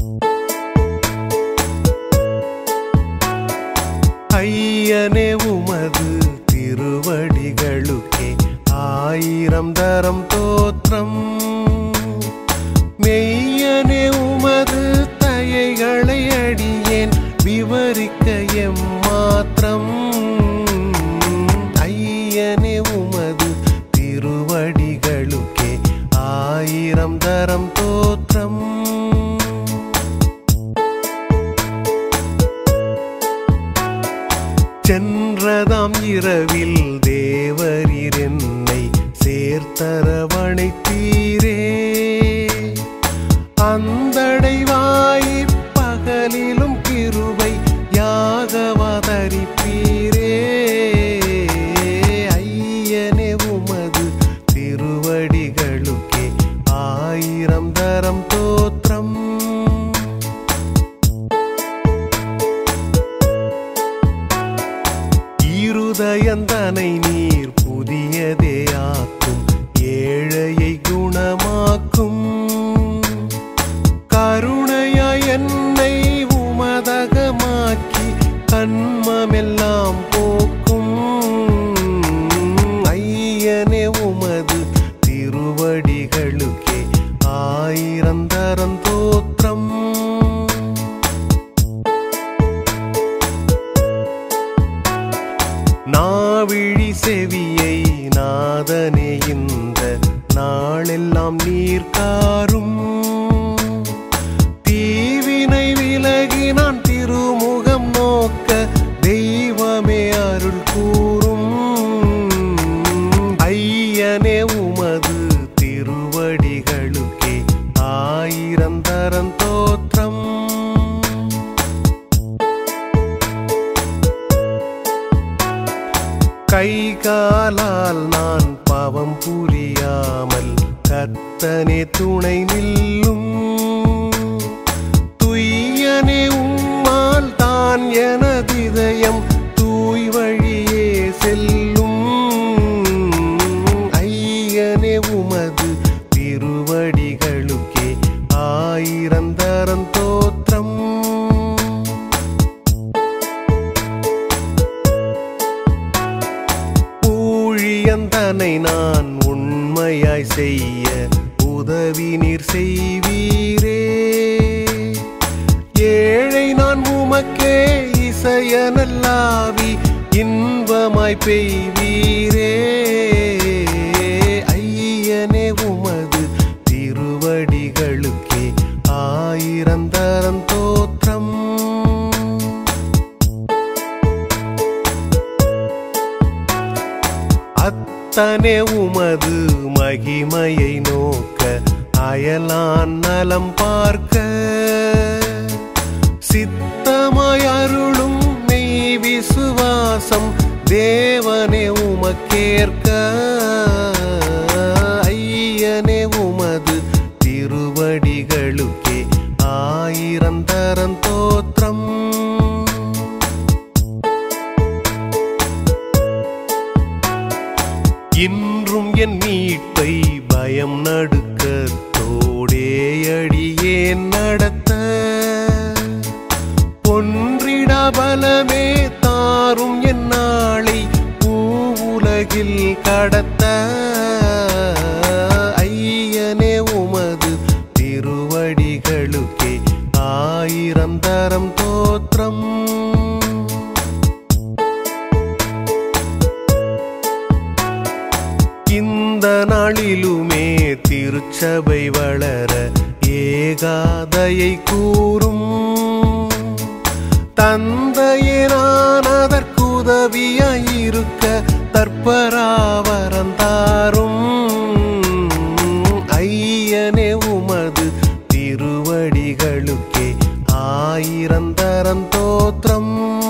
ஐயனே உமது திருவடிகளுக்கே ஆயிரம் தரம் தோற்றம் மெய்யனே உமது தயைகளை அடியேன் விவரிக்க எம்மாத்திரம் ஐயனே உமது திருவடிகளுக்கே ஆயிரம் தரம் தோற்றம் சென்றதாம் இரவில் தேவரீர் என்னை சேர்த்தரவணைத்தீரே அந்தடைவாய் பகலிலும் கிருபை யாகவதரிப்பீரே ஐயனே உமது திருவடிகளுக்கே ஆயிரம் தரம் தோற்றம் இருதயந்தனை நீர் புதியதே ஆக்கும் ஏழையை குணமாக்கும் கருணையாய் என்னை உமதகமாக்கி கண்மமெல்லாம் போக்கும் ஐயனே உமது திருவடிகளுக்கே ஆயிரந்தரம் தோற்றம் நாவிழி செவியை நாதனே இந்த நாளெல்லாம் நீர் காரும் தீவினை விலகி நான் திருமுகம் நோக்க தெய்வமே அருள் கூறும் ஐயனே உமது திருவடிகளுக்கே ஆயிரந்தரம் தோற்றம் கை காலால் நான் பாவம் புரியாமல் கர்த்தனே துணை நில்லும் துய்யனே உம்மால் தான் எனதிதயம் தூய் வழியே செல்லும் ஐயனே உமது திருவடிகளுக்கே ஆயிரந்தரம் தோற்றம் ஊழியந்தனை நான் உண்மையாய் செய்ய உதவி நீர் செய்வீரே ஏழை நான் உமக்கே இசையனல்லாவி இன்பமாய் பெய்வீரே ஐயனே உமது திருவடிகளுக்கே ஆயிரந்தரம் தோற்றம் அத்தனே உமது மகிமையை நோக்க அயலான் நலம் பார்க்க சித்தமாய் அருளும் மெய் விசுவாசம் தேவனே உமக்கேற்க ஐயனே உமது திருவடிகளுக்கே ஆயிரந்தரம் தோற்றம் இன்றும் என் மீட்பை பயம் நடுக்கத்தோடே அடியேன் நடத்த பொன்றிடா பலமே தாரும் என் நாளை பூவுலகில் கடத்த ஐயனே உமது திருவடிகளுக்கே ஆயிரம் தரம் தோற்றம் இந்த நாளிலுமே திருச்சபை வளர ஏகாதையை கூறும் தந்தையே நான் அதற்குதவியாயிருக்க தற்பராவரந்தாரும் ஐயனே உமது திருவடிகளுக்கே ஆயிரந்தரம் தோற்றம்